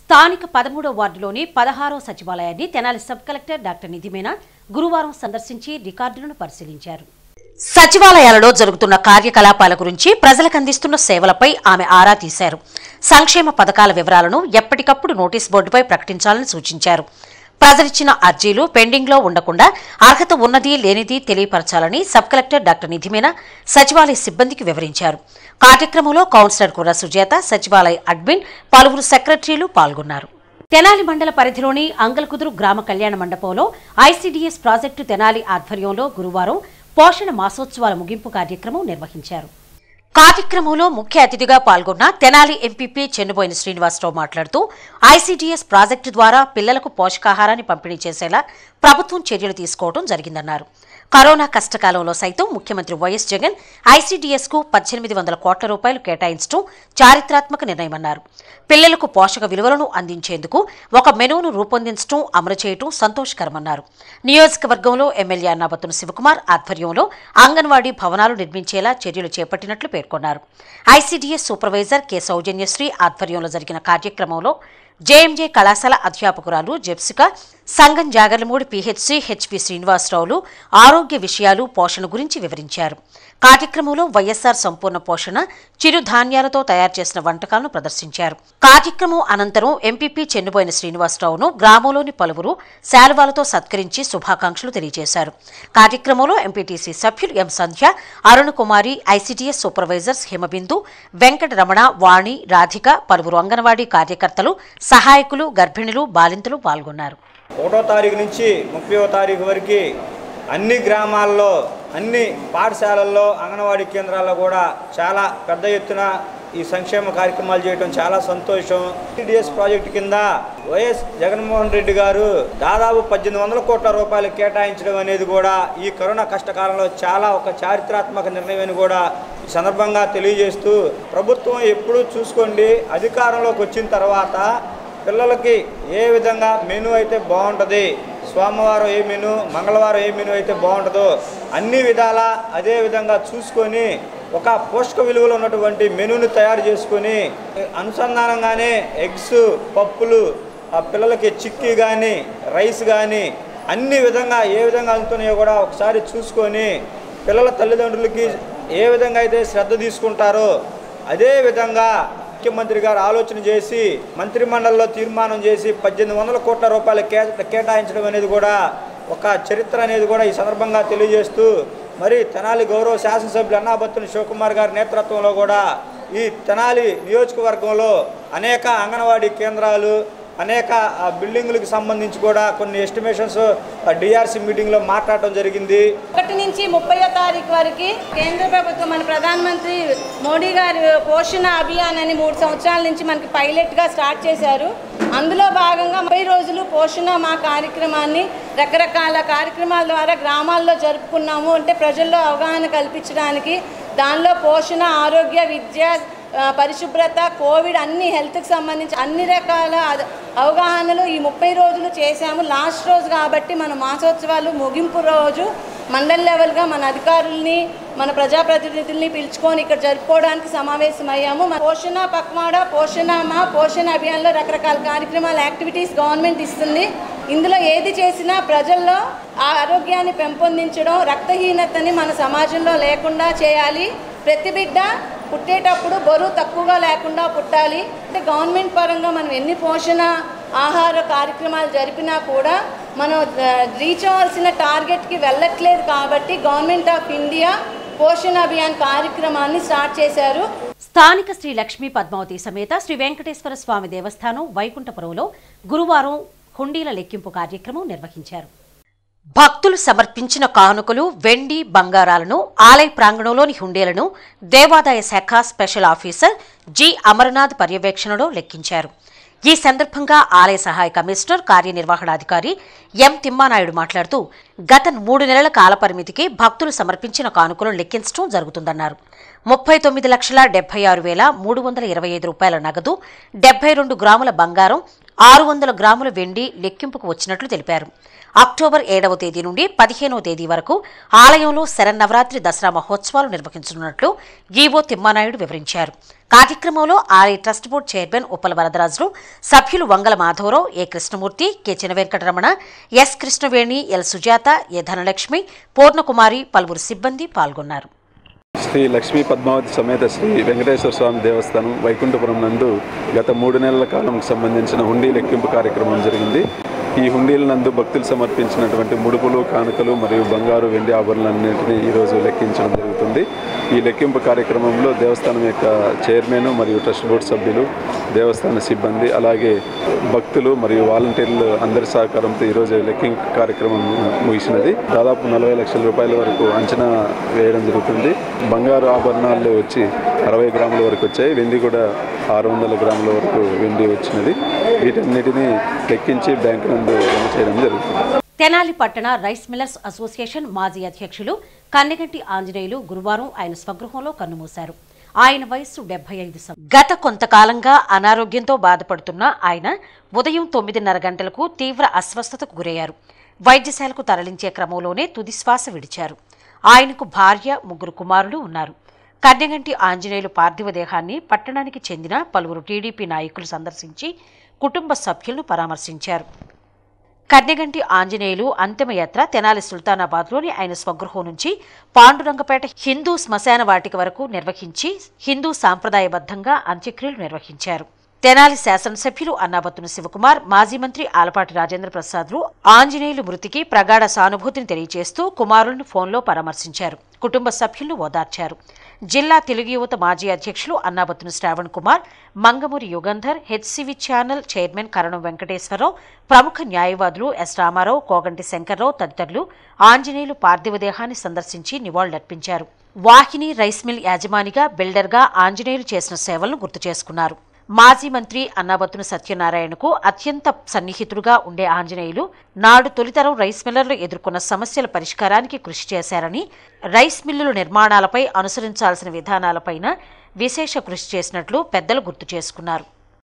స్థానిక పదమూడో వార్డులోని పదహారో సచివాలయాన్ని Tenali sub collector doctor Nidhi Meena గురువారం సందర్శించి రికార్డులను పరిశీలించారు సచివాలయాలలో జరుగుతున్న కార్యకలాపాల గురించి ప్రజలకు అందిస్తున్న సేవలపై ఆమె ఆరా తీశారు సంక్షేమ పథకాల వివరాలను ఎప్పటికప్పుడు నోటీస్ బోర్డుపై ప్రకటించాలని సూచించారు ప్రజలిచ్చిన అర్జీలు పెండింగ్లో ఉండకుండా అర్హత ఉన్నది లేనిది తెలియపరచాలని సబ్ కలెక్టర్ డాక్టర్ నిధిమేన సచివాలయ సిబ్బందికి వివరించారు కార్యక్రమంలో కౌన్సిలర్ కుర్ర సుజాత సచివాలయ అడ్మిన్ పలువురు సెక్రటరీలు పాల్గొన్నారు తెనాలి మండల పరిధిలోని అంగల్కుదురు గ్రామ కళ్యాణ మండపంలో ఐసీడీఎస్ ప్రాజెక్టు తెనాలి ఆధ్వర్యంలో గురువారం పోషణ మాసోత్సవాల ముగింపు కార్యక్రమం నిర్వహించారు కార్యక్రమంలో ముఖ్య అతిథిగా పాల్గొన్న తెనాలి ఎంపీపీ చెన్నుబోయిన శ్రీనివాసరావు మాట్లాడుతూ ఐసీడీఎస్ ప్రాజెక్టు ద్వారా పిల్లలకు పోషకాహారాన్ని పంపిణీ చేసేలా ప్రభుత్వం చర్యలు తీసుకోవడం జరిగిందన్నారు కరోనా కష్టకాలంలో సైతం ముఖ్యమంత్రి వైఎస్ జగన్ ఐసీడీఎస్ కు పద్దెనిమిది వందల కోట్ల రూపాయలు కేటాయించడం చారిత్రాత్మక నిర్ణయమన్నారు పిల్లలకు పోషక విలువలను అందించేందుకు ఒక మెనూను రూపొందించడం అమలు చేయడం సంతోషకరమన్నారు నియోజకవర్గంలో ఎమ్మెల్యే అన్నాబత్తున శివకుమార్ ఆధ్వర్యంలో అంగన్వాడీ భవనాలు నిర్మించేలా చర్యలు చేపట్టినట్లు పేర్కొన్నారు ఐసీడీఎస్ సూపర్వైజర్ కె సౌజన్యశ్రీ ఆధ్వర్యంలో జరిగిన కార్యక్రమంలో జేఎంజే కళాశాల అధ్యాపకురాలు జెప్సిక సంగం జాగర్లమూడి పిహెచ్సి హెచ్పి శ్రీనివాసరావులు ఆరోగ్య విషయాలు పోషణ గురించి వివరించారు కార్యక్రమంలో వైఎస్ఆర్ సంపూర్ణ పోషణ చిరుధాన్యాలతో తయారు చేసిన వంటకాలను ప్రదర్శించారు కార్యక్రమం అనంతరం ఎంపీపీ చెన్నుబోయిన శ్రీనివాసరావును గ్రామంలోని పలువురు శాలువాలతో సత్కరించి శుభాకాంక్షలు తెలియజేశారు కార్యక్రమంలో ఎంపీటీసీ సభ్యులు M Sandhya Arun Kumari ICDS supervisors Himabindu Venkata Ramana Vani Radhika పలువురు అంగన్వాడీ కార్యకర్తలు సహాయకులు గర్భిణులు బాలింతలు పాల్గొన్నారు ఒకటో తారీఖు నుంచి ముప్పైవ తారీఖు వరకు అన్ని గ్రామాల్లో అన్ని పాఠశాలల్లో అంగన్వాడీ కేంద్రాల్లో కూడా చాలా పెద్ద ఎత్తున ఈ సంక్షేమ కార్యక్రమాలు చేయడం చాలా సంతోషం టీడీఎస్ ప్రాజెక్టు కింద వైఎస్ జగన్మోహన్ రెడ్డి గారు దాదాపు పద్దెనిమిది వందల కోట్ల రూపాయలు కేటాయించడం అనేది కూడా ఈ కరోనా కష్టకాలంలో చాలా ఒక చారిత్రాత్మక నిర్ణయం అని కూడా ఈ సందర్భంగా తెలియజేస్తూ ప్రభుత్వం ఎప్పుడూ చూసుకోండి అధికారంలోకి వచ్చిన తర్వాత పిల్లలకి ఏ విధంగా మెను అయితే బాగుంటుంది సోమవారం ఏ మెను మంగళవారం ఏ మెను అయితే బాగుంటుందో అన్ని విధాల అదే విధంగా చూసుకొని ఒక పోషక విలువలు ఉన్నటువంటి మెనూని తయారు చేసుకొని అనుసంధానంగానే ఎగ్స్ పప్పులు ఆ పిల్లలకి చిక్కీ కానీ రైస్ కానీ అన్ని విధంగా ఏ విధంగా అందుతున్నాయో కూడా ఒకసారి చూసుకొని పిల్లల తల్లిదండ్రులకి ఏ విధంగా అయితే శ్రద్ధ తీసుకుంటారో అదే విధంగా ముఖ్యమంత్రి గారు ఆలోచన చేసి మంత్రిమండలిలో తీర్మానం చేసి పద్దెనిమిది వందల కోట్ల రూపాయలు కే కేటాయించడం అనేది కూడా ఒక చరిత్ర అనేది కూడా ఈ సందర్భంగా తెలియజేస్తూ మరి తెనాలి గౌరవ శాసనసభ్యులు అన్నాబత్తుని శివకుమార్ గారి నేతృత్వంలో కూడా ఈ తెనాలి నియోజకవర్గంలో అనేక అంగన్వాడీ కేంద్రాలు అనేక ఆ, బిల్డింగులకు సంబంధించి కూడా కొన్ని ఎస్టిమేషన్స్ డిఆర్సీ మీటింగ్లో మాట్లాడటం జరిగింది ఒకటి నుంచి ముప్పయో తారీఖు వరకు కేంద్ర ప్రభుత్వం మన ప్రధానమంత్రి మోడీ గారు పోషణ అభియాన్ అని మూడు సంవత్సరాల నుంచి మనకి పైలట్గా స్టార్ట్ చేశారు అందులో భాగంగా ముప్పై రోజులు పోషణ మా కార్యక్రమాన్ని రకరకాల కార్యక్రమాల ద్వారా గ్రామాల్లో జరుపుకున్నాము అంటే ప్రజల్లో అవగాహన కల్పించడానికి దానిలో పోషణ ఆరోగ్య విద్య ఆ, పరిశుభ్రత కోవిడ్ అన్ని హెల్త్కి సంబంధించి అన్ని రకాల అద- అవగాహనలు ఈ ముప్పై రోజులు చేశాము లాస్ట్ రోజు కాబట్టి మన మాసోత్సవాలు ముగింపు రోజు మండల్ లెవెల్గా మన అధికారుల్ని మన ప్రజాప్రతినిధుల్ని పిలుచుకొని ఇక్కడ జరుపుకోవడానికి సమావేశమయ్యాము మన పోషణ పక్వాడ పోషణ మా పోషణ అభియాన్లో రకరకాల కార్యక్రమాలు యాక్టివిటీస్ గవర్నమెంట్ ఇస్తుంది ఇందులో ఏది చేసినా ప్రజల్లో ఆ ఆరోగ్యాన్ని పెంపొందించడం రక్తహీనతని మన సమాజంలో లేకుండా చేయాలి ప్రతి బిడ్డ పుట్టేటప్పుడు బరువు తక్కువగా లేకుండా పుట్టాలి అంటే గవర్నమెంట్ పరంగా మనం ఎన్ని పోషణ ఆహార కార్యక్రమాలు జరిపినా కూడా మనం ఆ, రీచ్ అవ్వాల్సిన టార్గెట్కి వెళ్ళట్లేదు కాబట్టి గవర్నమెంట్ ఆఫ్ ఇండియా పోషణ అభియాన్ కార్యక్రమాన్ని స్టార్ట్ చేశారు స్థానిక శ్రీ లక్ష్మీ పద్మావతి సమేత శ్రీ వెంకటేశ్వర స్వామి దేవస్థానం వైకుంఠపురంలో గురువారం హుండీల లెక్కింపు కార్యక్రమం నిర్వహించారు భక్తులు సమర్పించిన కానుకలు వెండి బంగారాలను ఆలయ ప్రాంగణంలోని హుండీలను దేవాదాయ శాఖ స్పెషల్ ఆఫీసర్ జి అమర్నాథ్ పర్యవేక్షణలో లెక్కించారు ఈ సందర్భంగా ఆలయ సహాయ కమిషనర్ కార్యనిర్వహణాధికారి ఎం తిమ్మానాయుడు మాట్లాడుతూ గత మూడు నెలల కాలపరిమితికి భక్తులు సమర్పించిన కానుకలను లెక్కించడం జరుగుతుందన్నారు ముప్పై తొమ్మిది లక్షల డెబ్బై ఆరు వేల మూడు వందల ఇరవై ఐదు రూపాయల నగదు డెబ్బై రెండు గ్రాముల బంగారం ఆరు వందల గ్రాముల వెండి లెక్కింపుకు వచ్చినట్లు తెలిపారు అక్టోబర్ ఏడవ తేదీ నుండి పదిహేనవ తేదీ వరకు ఆలయంలో శరన్నవరాత్రి దసరా మహోత్సవాలు నిర్వహించనున్నట్లు ఈవో తిమ్మానాయుడు వివరించారు కార్యక్రమంలో ఆలయ trust board chairman Uppala Varadarajulu సభ్యులు Vangala Madhavarao A Krishnamurthy K Chinna Venkataramana S Krishnaveni L Sujatha A Dhanalakshmi Purnakumari పలువురు సిబ్బంది పాల్గొన్నారు శ్రీ లక్ష్మీ పద్మావతి సమేత శ్రీ వెంకటేశ్వర స్వామి దేవస్థానం వైకుంఠపురం నందు గత మూడు నెలల కాలంకు సంబంధించిన హుండీ లెక్కింపు కార్యక్రమం జరిగింది ఈ హుండీల నందు భక్తులు సమర్పించినటువంటి ముడుపులు కానుకలు మరియు బంగారు వెండి ఆభరణలన్నింటినీ ఈరోజు లెక్కించడం జరుగుతుంది ఈ లెక్కింపు కార్యక్రమంలో దేవస్థానం యొక్క చైర్మన్ మరియు ట్రస్ట్ బోర్డు సభ్యులు దేవస్థాన సిబ్బంది అలాగే భక్తులు మరియు వాలంటీర్లు అందరి సహకారంతో ఈరోజు లెక్కింపు కార్యక్రమం ముగిసినది దాదాపు నలభై లక్షల రూపాయల వరకు అంచనా వేయడం జరుగుతుంది బంగారు ఆభరణాలు వచ్చి అరవై గ్రాముల వరకు వచ్చాయి వెండి కూడా ఆరు వందల గ్రాముల వరకు వెండి వచ్చినది వీటన్నిటిని లెక్కించి బ్యాంకు నందు జమ చేయడం జరుగుతుంది తెనాలి పట్టణ రైస్ మిల్లర్స్ అసోసియేషన్ మాజీ అధ్యక్షులు కన్నెగంటి ఆంజనేయులు గురువారం ఆయన స్వగృహంలో కన్నుమూశారు ఆయన వయస్సు డెబ్బై ఐదు సం- గత కొంతకాలంగా అనారోగ్యంతో బాధపడుతున్న ఆయన ఉదయం తొమ్మిదిన్నర గంటలకు తీవ్ర అస్వస్థతకు గురయ్యారు వైద్యశాలకు తరలించే క్రమంలోనే తుదిశ్వాస విడిచారు ఆయనకు భార్య ముగ్గురు కుమారులు ఉన్నారు కన్నెగంటి ఆంజనేయులు పార్థివ దేహాన్ని పట్టణానికి చెందిన పలువురు టీడీపీ నాయకులు సందర్శించి కుటుంబ సభ్యులను పరామర్శించారు కన్నెగంటి ఆంజనేయులు అంతిమయాత్ర తెనాలి సుల్తానాబాద్లోని ఆయన స్వగృహం నుంచి పాండురంగపేట హిందూ శ్మశాన వాటిక వరకు నిర్వహించి హిందూ సాంప్రదాయబద్ధంగా అంత్యక్రియలు నిర్వహించారు తెనాలి శాసనసభ్యులు అన్నాబత్తున శివకుమార్ మాజీ మంత్రి ఆలపాటి రాజేంద్ర ప్రసాద్లు ఆంజనేయులు మృతికి ప్రగాఢ సానుభూతిని తెలియజేస్తూ కుమారులను ఫోన్లో పరామర్శించారు కుటుంబ సభ్యులను ఓదార్చారు జిల్లా తెలుగు యువత మాజీ అధ్యక్షులు Annabathuna Sravan Kumar Mangamuri Yugandhar HCV channel chairman Karanam Venkateswararao ప్రముఖ న్యాయవాదులు ఎస్ రామారావు కోగంటి శంకర్రావు తదితరులు ఆంజనేయులు పార్థివ దేహాన్ని సందర్శించి నివాళులర్పించారు వాహిని రైస్ మిల్ యాజమానిగా బిల్డర్గా ఆంజనేయులు చేసిన సేవలను గుర్తు చేసుకున్నారు మాజీ మంత్రి అన్నాబత్తున సత్యనారాయణకు అత్యంత సన్నిహితుడుగా ఉండే ఆంజనేయులు నాడు తొలితరం రైస్ మిల్లర్లు ఎదుర్కొన్న సమస్యల పరిష్కారానికి కృషి చేశారని రైస్ మిల్లుల నిర్మాణాలపై అనుసరించాల్సిన విధానాలపైన విశేష కృషి చేసినట్లు పెద్దలు గుర్తు చేసుకున్నారు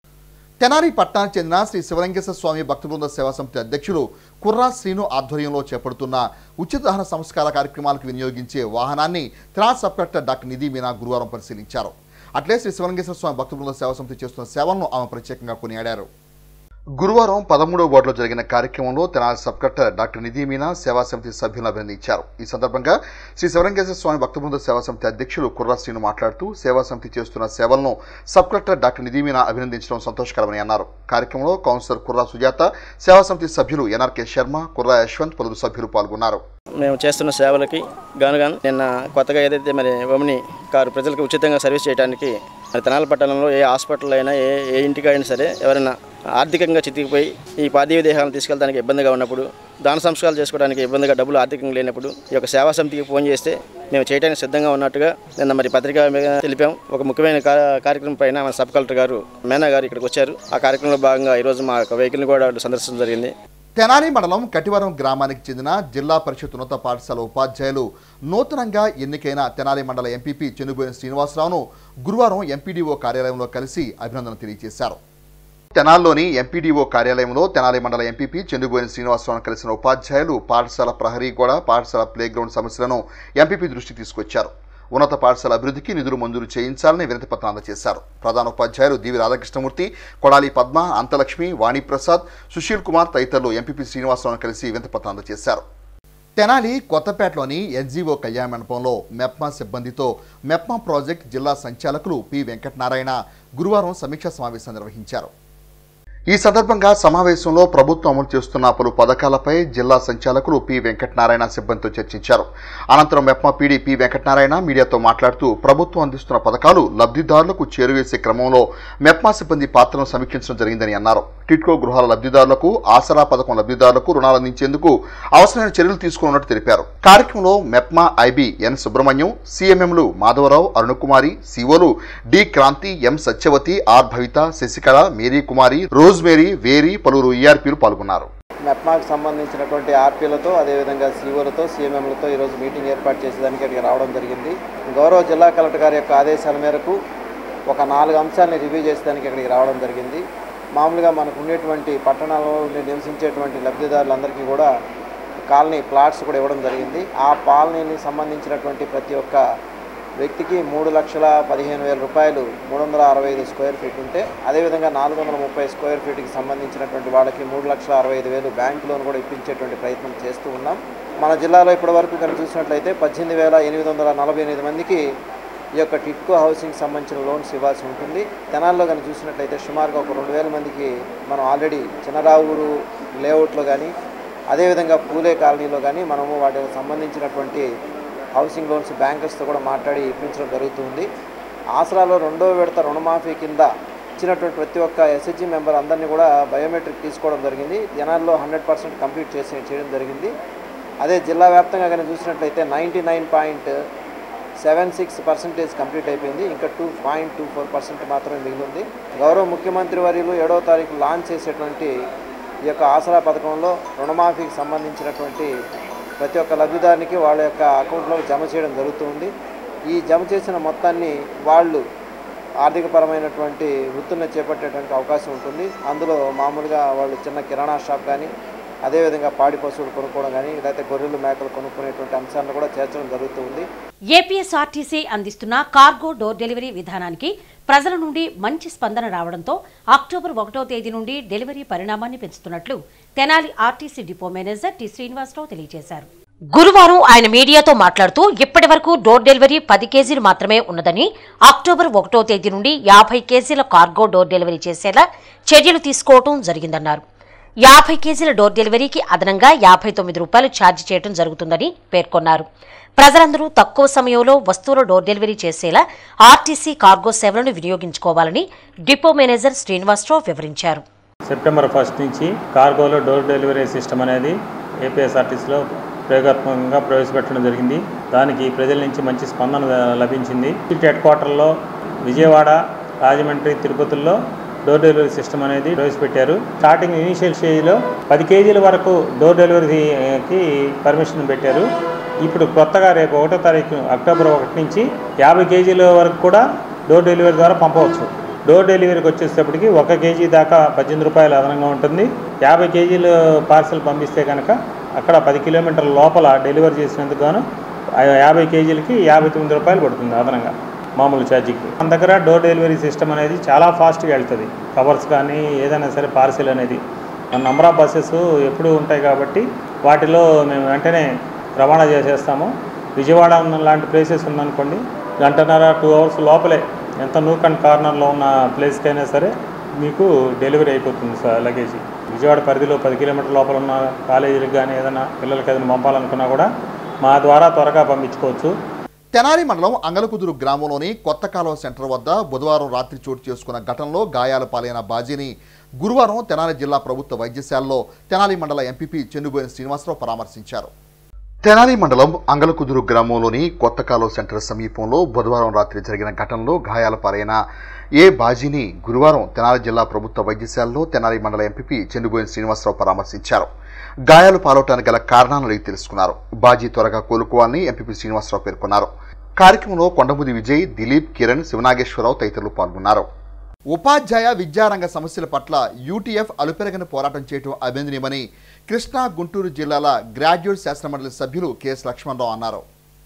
తెనాలి పట్టణానికి చెందిన శ్రీ శివలింగేశ్వర స్వామి భక్త బృంద సేవా సమితి అధ్యక్షులు కుర్రా శ్రీను ఆధ్వర్యంలో చేపడుతున్న ఉచిత దహన సంస్కార కార్యక్రమాలకు వినియోగించే వాహనాన్ని Tenali sub collector doctor Nidhi Meena గురువారం పరిశీలించారు అట్లే శ్రీ శివలింగేశ్వర స్వామి భక్త బృంద సేవా సమితి చేస్తున్న సేవలను ఆమె ప్రత్యేకంగా కొనియాడారు గురువారం పదమూడవ వార్డులో జరిగిన కార్యక్రమంలో Tenali sub collector doctor Nidhi Meena సేవా సమితి సభ్యులను అభినందించారు ఈ సందర్భంగా శ్రీ శివలింగేశ్వర స్వామి భక్త బృంద సేవా సమితి అధ్యక్షులు కుర్రా శ్రీను మాట్లాడుతూ సేవా సమితి చేస్తున్న సేవలను sub collector doctor Nidhi Meena అభినందించడం సంతోషకరమని అన్నారు కార్యక్రమంలో కౌన్సిలర్ కుర్రా సుజాత సేవా సమితి సభ్యులు ఎన్ఆర్కే శర్మ కుర్రా యశ్వంత్ పలువురు సభ్యులు పాల్గొన్నారు మేము చేస్తున్న సేవలకి గానుగాను నిన్న కొత్తగా ఏదైతే మరి ఓమిని కారు ప్రజలకు ఉచితంగా సర్వీస్ చేయడానికి మరి తెనాల పట్టణంలో ఏ హాస్పిటల్ అయినా ఏ ఏ ఇంటికి అయినా సరే ఎవరైనా ఆర్థికంగా చితికిపోయి ఈ పార్థివ దేహాలను తీసుకెళ్ళడానికి ఇబ్బందిగా ఉన్నప్పుడు దాన సంస్కారాలు చేసుకోవడానికి ఇబ్బందిగా డబ్బులు ఆర్థికంగా లేనప్పుడు ఈ యొక్క సేవా సమితికి ఫోన్ చేస్తే మేము చేయడానికి సిద్ధంగా ఉన్నట్టుగా నిన్న మరి పత్రిక మీద తెలిపాం ఒక ముఖ్యమైన కా- కార్యక్రమం పైన మన సబ్ కలెక్టర్ గారు మేనా గారు ఇక్కడికి వచ్చారు ఆ కార్యక్రమంలో భాగంగా ఈరోజు మా యొక్క వెహికల్ని కూడా వాళ్ళు సందర్శించడం జరిగింది తెనాలి మండలం కటివరం గ్రామానికి చెందిన జిల్లా పరిషత్ ఉన్నత పాఠశాల ఉపాధ్యాయులు నూతనంగా ఎన్నికైన తెనాలి మండల ఎంపీపీ చెనుబోయిన శ్రీనివాసరావును గురువారం ఎంపీడీఓ కార్యాలయంలో కలిసి అభినందన తెలియజేశారు తెనాల్లోని ఎంపీడీఓ కార్యాలయంలో తెనాలి మండల ఎంపీపీ చెందుబోయిన శ్రీనివాసరావును కలిసిన ఉపాధ్యాయులు పాఠశాల ప్రహరీ గోడ పాఠశాల ప్లేగ్రౌండ్ సమస్యలను ఎంపీపీ దృష్టికి తీసుకొచ్చారు ఉన్నత పాఠశాల అభివృద్ధికి నిధులు మంజూరు చేయించాలని వినతి పత్రం అందజేశారు ప్రధాన ఉపాధ్యాయులు డివి రాధాకృష్ణమూర్తి కొడాలి పద్మ అంతలక్ష్మి వాణిప్రసాద్ సుశీల్ కుమార్ తదితరులు ఎంపీపీ శ్రీనివాసరావును కలిసి వినతి పత్రం అందజేశారు తెనాలి కొత్తపేటలోని ఎన్జీఓ కళ్యాణ మండపంలో మెప్మా సిబ్బందితో మెప్మా ప్రాజెక్ట్ జిల్లా సంచాలకులు పి వెంకటనారాయణ గురువారం సమీక్షా సమావేశం నిర్వహించారు ఈ సందర్భంగా సమావేశంలో ప్రభుత్వం అమలు చేస్తున్న పలు పథకాలపై జిల్లా సంచాలకులు పి వెంకటనారాయణ సిబ్బందితో చర్చించారు అనంతరం మెప్మా పీడీ పి వెంకటనారాయణ మీడియాతో మాట్లాడుతూ ప్రభుత్వం అందిస్తున్న పథకాలు లబ్ధిదారులకు చేరువేసే క్రమంలో మెప్మా సిబ్బంది పాత్రను సమీక్షించడం జరిగిందని అన్నారు టిట్కో గృహాల లబ్ధిదారులకు ఆసరా పథకం లబ్ధిదారులకు రుణాలు అందించేందుకు అవసరమైన చర్యలు తీసుకున్నట్టు తెలిపారు కార్యక్రమంలో మెప్మా ఐబి ఎన్ సుబ్రహ్మణ్యం సిఎంఎంలు మాధవరావు అరుణకుమారి సిఓలు D Kranti M Satyavathi R Bhavitha Sasikala Mary Kumari Rosemary వేరి పలువురు ఈఆర్పీలు పాల్గొన్నారు మెప్మాకు సంబంధించినటువంటి ఆర్పీలతో అదేవిధంగా సీఓలతో సీఎంఎంలతో ఈరోజు మీటింగ్ ఏర్పాటు చేసేదానికి ఇక్కడికి రావడం జరిగింది గౌరవ జిల్లా కలెక్టర్ గారి యొక్క ఆదేశాల మేరకు ఒక నాలుగు అంశాలని రివ్యూ చేసేదానికి ఇక్కడికి రావడం జరిగింది మామూలుగా మనకు ఉండేటువంటి పట్టణాల్లో ఉండే నివసించేటువంటి లబ్ధిదారులందరికీ కూడా కాలనీ ప్లాట్స్ కూడా ఇవ్వడం జరిగింది ఆ కాలనీని సంబంధించినటువంటి ప్రతి ఒక్క వ్యక్తికి మూడు లక్షల పదిహేను వేల రూపాయలు మూడు వందల అరవై ఐదు స్క్వేర్ ఫీట్ ఉంటే అదేవిధంగా నాలుగు వందల ముప్పై స్క్వేర్ ఫీట్కి సంబంధించినటువంటి వాళ్ళకి మూడు లక్షల అరవై ఐదు వేలు బ్యాంక్ లోన్ కూడా ఇప్పించేటువంటి ప్రయత్నం చేస్తూ ఉన్నాం మన జిల్లాలో ఇప్పటివరకు కనుక చూసినట్లయితే పద్దెనిమిది వేల ఎనిమిది వందల నలభై ఎనిమిది మందికి ఈ యొక్క టిట్కో హౌసింగ్ సంబంధించిన లోన్స్ ఇవ్వాల్సి ఉంటుంది తెనాల్లో కనుక చూసినట్లయితే సుమారుగా ఒక రెండు వేల మందికి మనం ఆల్రెడీ చిన్నరావూరు లేఅవుట్లో కానీ అదేవిధంగా పూలే కాలనీలో కానీ మనము వాటికి సంబంధించినటువంటి హౌసింగ్ లోన్స్ బ్యాంకర్స్తో కూడా మాట్లాడి ఇప్పించడం జరుగుతుంది ఆసరాలో రెండో విడత రుణమాఫీ కింద ఇచ్చినటువంటి ప్రతి ఒక్క ఎస్హెచ్జి మెంబర్ అందరినీ కూడా బయోమెట్రిక్ తీసుకోవడం జరిగింది జనాల్లో హండ్రెడ్ పర్సెంట్ కంప్లీట్ చేసి చేయడం జరిగింది అదే జిల్లా వ్యాప్తంగా కానీ చూసినట్లయితే ninety nine point seven six percentage complete అయిపోయింది ఇంకా two point two four percent మాత్రమే మిగిలింది గౌరవ ముఖ్యమంత్రి వర్యులు ఏడవ తారీఖు లాంచ్ చేసేటువంటి ఈ యొక్క ఆసరా పథకంలో రుణమాఫీకి సంబంధించినటువంటి ప్రతి ఒక్క లబ్ధిదారునికి వాళ్ళ యొక్క అకౌంట్లో జమ చేయడం జరుగుతుంది ఈ జమ చేసిన మొత్తాన్ని వాళ్ళు ఆర్థికపరమైనటువంటి వృత్తులను చేపట్టేటువంటి అవకాశం ఉంటుంది అందులో మామూలుగా వాళ్ళు చిన్న కిరాణా షాప్ కానీ అదేవిధంగా పాడి పశువులు కొనుక్కోవడం కానీ లేకపోతే గొర్రెలు మేకలు కొనుక్కునేటువంటి అంశాలను కూడా చేర్చడం జరుగుతుంది ఏపీఎస్ఆర్టీసీ అందిస్తున్న కార్గో డోర్ డెలివరీ విధానానికి ప్రజల నుండి మంచి స్పందన రావడంతో అక్టోబర్ ఒకటో తేదీ నుండి డెలివరీ పరిణామాన్ని పెంచుతున్నట్లు Tenali RTC depot manager T Srinivasarao తెలియజేశారు గురువారం ఆయన మీడియాతో మాట్లాడుతూ ఇప్పటి వరకు డోర్ డెలివరీ పది కేజీలు మాత్రమే ఉన్నదని అక్టోబర్ ఒకటో తేదీ నుండి యాభై కేజీల కార్గో డోర్ డెలివరీ చేసేలా చర్యలు తీసుకోవడం జరిగిందన్నారు యాభై కేజీల డోర్ డెలివరీకి అదనంగా యాభై తొమ్మిది రూపాయలు ఛార్జ్ చేయడం జరుగుతుందని పేర్కొన్నారు ప్రజలందరూ తక్కువ సమయంలో వస్తువుల డోర్ డెలివరీ చేసేలా ఆర్టీసీ కార్గో సేవలను వినియోగించుకోవాలని డిపో మేనేజర్ శ్రీనివాసరావు వివరించారు సెప్టెంబర్ ఫస్ట్ నుంచి కార్గోలో డోర్ డెలివరీ సిస్టమ్ అనేది ఏపీఎస్ఆర్టీసీలో ప్రయోగాత్మకంగా ప్రవేశపెట్టడం జరిగింది దానికి ప్రజల నుంచి మంచి స్పందన లభించింది హెడ్ క్వార్టర్లో విజయవాడ రాజమండ్రి తిరుపతిలో డోర్ డెలివరీ సిస్టమ్ అనేది ప్రవేశపెట్టారు స్టార్టింగ్ ఇనీషియల్ స్టేజ్లో పది కేజీల వరకు డోర్ డెలివరీకి పర్మిషన్ పెట్టారు ఇప్పుడు కొత్తగా రేపు ఒకటో తారీఖు అక్టోబర్ ఒకటి నుంచి యాభై కేజీల వరకు కూడా డోర్ డెలివరీ ద్వారా పంపవచ్చు డోర్ డెలివరీకి వచ్చేటప్పటికి ఒక కేజీ దాకా పద్దెనిమిది రూపాయలు అదనంగా ఉంటుంది యాభై కేజీలు పార్సల్ పంపిస్తే కనుక అక్కడ పది కిలోమీటర్ల లోపల డెలివరీ చేసినందుకు గాను ఆ యాభై కేజీలకి యాభై తొమ్మిది రూపాయలు పడుతుంది అదనంగా మామూలు ఛార్జీకి మన దగ్గర డోర్ డెలివరీ సిస్టమ్ అనేది చాలా ఫాస్ట్గా వెళ్తుంది కవర్స్ కానీ ఏదైనా సరే పార్సిల్ అనేది మన నంబర్ ఆఫ్ బస్సెస్ ఎప్పుడూ ఉంటాయి కాబట్టి వాటిలో మేము వెంటనే రవాణా చేసేస్తాము విజయవాడ ఉన్న లాంటి ప్లేసెస్ ఉందనుకోండి గంటన్నర టూ అవర్స్ లోపలే ఎంత నూక్ అండ్ కార్నర్లో ఉన్న ప్లేస్కైనా సరే మీకు డెలివరీ అయిపోతుంది సార్ లగేజ్ విజయవాడ పరిధిలో పది కిలోమీటర్ లోపల ఉన్న కాలేజీలకు కానీ ఏదైనా పిల్లలకి ఏదైనా పంపాలనుకున్నా కూడా మా ద్వారా త్వరగా పంపించుకోవచ్చు తెనాలి మండలం అంగలకుదురు గ్రామంలోని కొత్త కాలువ సెంటర్ వద్ద బుధవారం రాత్రి చోటు చేసుకున్న ఘటనలో గాయాల పాలైన బాజీని గురువారం తెనాలి జిల్లా ప్రభుత్వ వైద్యశాలలో తెనాలి మండల ఎంపీపీ చెన్నుబోయిన శ్రీనివాసరావు పరామర్శించారు తెనాలి మండలం అంగలకుదురు గ్రామంలోని కొత్త కాలువ సెంటర్ సమీపంలో బుధవారం రాత్రి జరిగిన ఘటనలో గాయాల పాలైన ఏ బాజీని గురువారం తెనాలి జిల్లా ప్రభుత్వ వైద్యశాలలో తెనాలి మండల ఎంపీపీ చెన్నుబోయిన శ్రీనివాసరావు పరామర్శించారు గాయాలు పాలవటానికి గల కారణాలను అడిగి తెలుసుకున్నారు బాజీ త్వరగా కోలుకోవాలని ఎంపీపీ శ్రీనివాసరావు పేర్కొన్నారు కార్యక్రమంలో కొండముది విజయ్ దిలీప్ కిరణ్ శివనాగేశ్వరరావు తదితరులు పాల్గొన్నారు ఉపాధ్యాయ విద్యారంగ సమస్యల పట్ల యూటీఎఫ్ అలుపెరగని పోరాటం చేయడం అభినందనీయమని కృష్ణా గుంటూరు జిల్లాల గ్రాడ్యుయేట్ శాసనమండలి సభ్యులు కెఎస్ లక్ష్మణరావు అన్నారు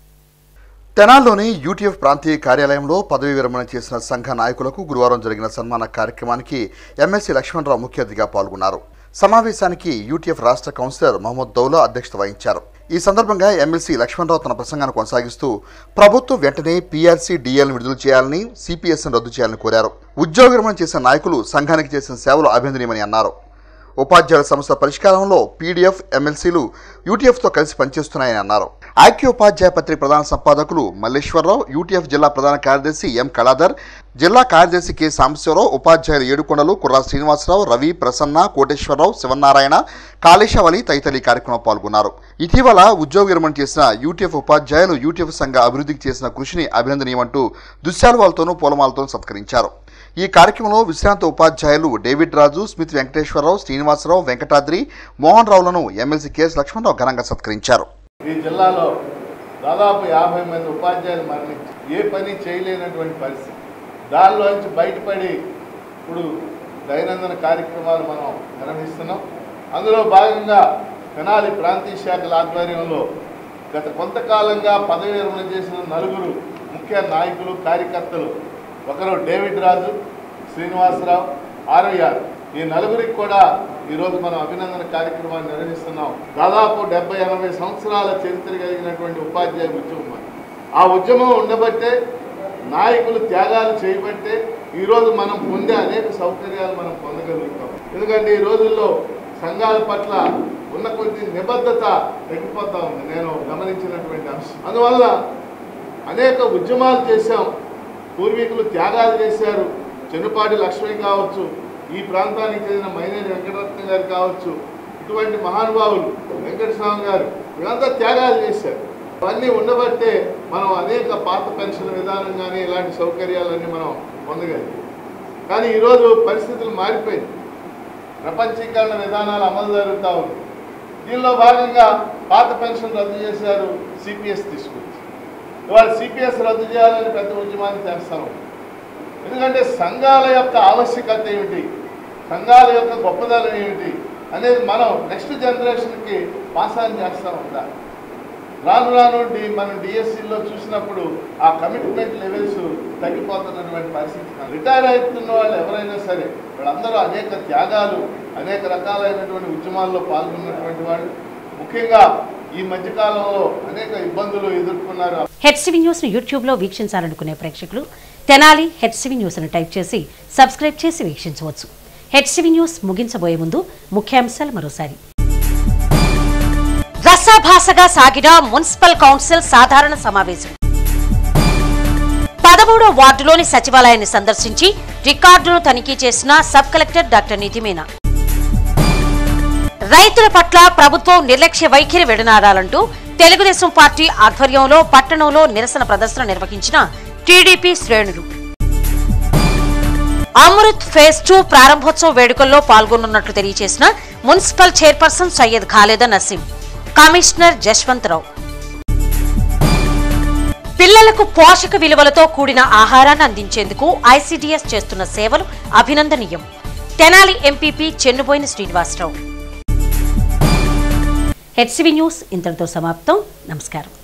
తెనాల్లోని యూటీఎఫ్ ప్రాంతీయ కార్యాలయంలో పదవీ విరమణ చేసిన సంఘ నాయకులకు గురువారం జరిగిన సన్మాన కార్యక్రమానికి ఎమ్మెల్సీ లక్ష్మణరావు ముఖ్య అతిథిగా పాల్గొన్నారు సమావేశానికి యూటీఎఫ్ రాష్ట్ర కౌన్సిలర్ మహమ్మద్ దౌలా అధ్యక్షత వహించారు ఈ సందర్భంగా ఎమ్మెల్సీ లక్ష్మణరావు తన ప్రసంగాన్ని కొనసాగిస్తూ ప్రభుత్వం వెంటనే పీఆర్సీ డిఎల్ని విడుదల చేయాలని సిపిఎస్ను రద్దు చేయాలని కోరారు ఉద్యోగ విరమణ చేసిన నాయకులు సంఘానికి చేసిన సేవలు అభినందనీయమని అన్నారు ఉపాధ్యాయుల సమస్యల పరిష్కారంలో పీడీఎఫ్ ఎమ్మెల్సీలు యూటీఎఫ్తో కలిసి పనిచేస్తున్నాయని అన్నారు ఐక్య ఉపాధ్యాయ పత్రిక ప్రధాన సంపాదకులు మల్లేశ్వరరావు యూటీఎఫ్ జిల్లా ప్రధాన కార్యదర్శి ఎం కళాధర్ జిల్లా కార్యదర్శి కె సాంబశివరావు ఉపాధ్యాయులు ఏడుకొండలు కుర్రా శ్రీనివాసరావు రవి ప్రసన్న కోటేశ్వరరావు శివనారాయణ కాళేశవలి తదితరులు ఈ కార్యక్రమంలో పాల్గొన్నారు ఇటీవల ఉద్యోగ విరమణ చేసిన యూటీఎఫ్ ఉపాధ్యాయులు యూటీఎఫ్ సంఘ అభివృద్ధికి చేసిన కృషిని అభినందనీయమంటూ దుశ్శాలువాలతోనూ పూలమాలతోనూ సత్కరించారు ఈ కార్యక్రమంలో విశ్రాంత ఉపాధ్యాయులు డేవిడ్ రాజు స్మిత్ వెంకటేశ్వరరావు శ్రీనివాసరావు వెంకటాద్రి మోహన్ రావులను ఎమ్మెల్సీ కెఎస్ లక్ష్మణరావు ఘనంగా సత్కరించారు ఈ జిల్లాలో దాదాపు యాభై మంది ఉపాధ్యాయులు మరణించి ఏ పని చేయలేనటువంటి పరిస్థితి దానిలోంచి బయటపడి ఇప్పుడు దైనందిన కార్యక్రమాలు మనం నిర్వహిస్తున్నాం అందులో భాగంగా తెనాలి ప్రాంతీయ శాఖల ఆధ్వర్యంలో గత కొంతకాలంగా పదవి విరమణ చేసిన నలుగురు ముఖ్య నాయకులు కార్యకర్తలు ఒకరు డేవిడ్ రాజు శ్రీనివాసరావు ఆరయ్యారు ఈ నలుగురికి కూడా ఈరోజు మనం అభినందన కార్యక్రమాన్ని నిర్వహిస్తున్నాం దాదాపు డెబ్బై ఎనభై సంవత్సరాల చరిత్ర కలిగినటువంటి ఉపాధ్యాయ ఉద్యమం అది. ఆ ఉద్యమం ఉండబట్టే నాయకులు త్యాగాలు చేయబట్టే ఈరోజు మనం పొందే అనేక సౌకర్యాలు మనం పొందగలుగుతాం ఎందుకంటే ఈ రోజుల్లో సంఘాల పట్ల ఉన్న కొద్ది నిబద్ధత తగ్గిపోతా ఉంది నేను గమనించినటువంటి అంశం అందువల్ల అనేక ఉద్యమాలు చేశాం పూర్వీకులు త్యాగాలు చేశారు చెన్నుపాటి లక్ష్మి కావచ్చు ఈ ప్రాంతానికి చెందిన మైనేని వెంకటరత్న గారు కావచ్చు ఇటువంటి మహానుభావులు వెంకటస్వామి గారు వీళ్ళంతా త్యాగాలు చేశారు అవన్నీ ఉండబట్టే మనం అనేక పాత పెన్షన్ విధానం కానీ ఇలాంటి సౌకర్యాలన్నీ మనం పొందగలిగాం కానీ ఈరోజు పరిస్థితులు మారిపోయింది ప్రపంచీకరణ విధానాలు అమలు జరుగుతూ ఉంది దీనిలో భాగంగా పాత పెన్షన్ రద్దు చేశారు సిపిఎస్ తీసుకొచ్చి ఇవాళ సిపిఎస్ రద్దు చేయాలని పెద్ద ఉద్యమాన్ని చేస్తాము ఎందుకంటే సంఘాల యొక్క ఆవశ్యకత ఏమిటి సంఘాల యొక్క గొప్పదనం ఏమిటి అనేది మనం నెక్స్ట్ జనరేషన్కి పాస్ ఆన్ చేస్తూ ఉండాలి రాను రాను డి మనం డిఎస్సిలో చూసినప్పుడు ఆ కమిట్మెంట్ లెవెల్స్ తగ్గిపోతున్నటువంటి పరిస్థితి రిటైర్ అవుతున్న వాళ్ళు ఎవరైనా సరే వాళ్ళందరూ అనేక త్యాగాలు అనేక రకాలైనటువంటి ఉద్యమాల్లో పాల్గొన్నటువంటి వాళ్ళు ముఖ్యంగా ఈ మధ్యకాలంలో అనేక ఇబ్బందులు ఎదుర్కొన్నారు హెచ్సివి న్యూస్ ను యూట్యూబ్ లో వీక్షించాలనుకునే ప్రేక్షకులు తెనాలి హెచ్సివి న్యూస్ ను టైప్ చేసి సబ్స్క్రైబ్ చేసి వీక్షించవచ్చు హెచ్సివి న్యూస్ ముగించబోయే ముందు ముఖ్యాంశాలు మరోసారి రసాభాసగా సాగిన మున్సిపల్ కౌన్సిల్ సాధారణ సమావేశం పదమూడో వార్డులోని సచివాలయాన్ని సందర్శించి రికార్డును తనిఖీ చేసిన సబ్ కలెక్టర్ డాక్టర్ నిధిమేనా రైతుల పట్ల ప్రభుత్వం నిర్లక్ష్య వైఖరి విడనాడాలంటూ తెలుగుదేశం పార్టీ ఆధ్వర్యంలో పట్టణంలో నిరసన ప్రదర్శన నిర్వహించిన టీడీపీ శ్రేణులు అమృత్ ఫేజ్ టూ ప్రారంభోత్సవ వేడుకల్లో పాల్గొనున్నట్లు తెలియజేసిన municipal chairperson Syed Khaleda Naseem commissioner Jaswantharao పిల్లలకు పోషక విలువలతో కూడిన ఆహారాన్ని అందించేందుకు ఐసీడీఎస్ చేస్తున్న సేవలు అభినందనీయం Tenali MPP Chennuboina Srinivasarao HCV news ఇంతటితో సమాప్తం నమస్కారం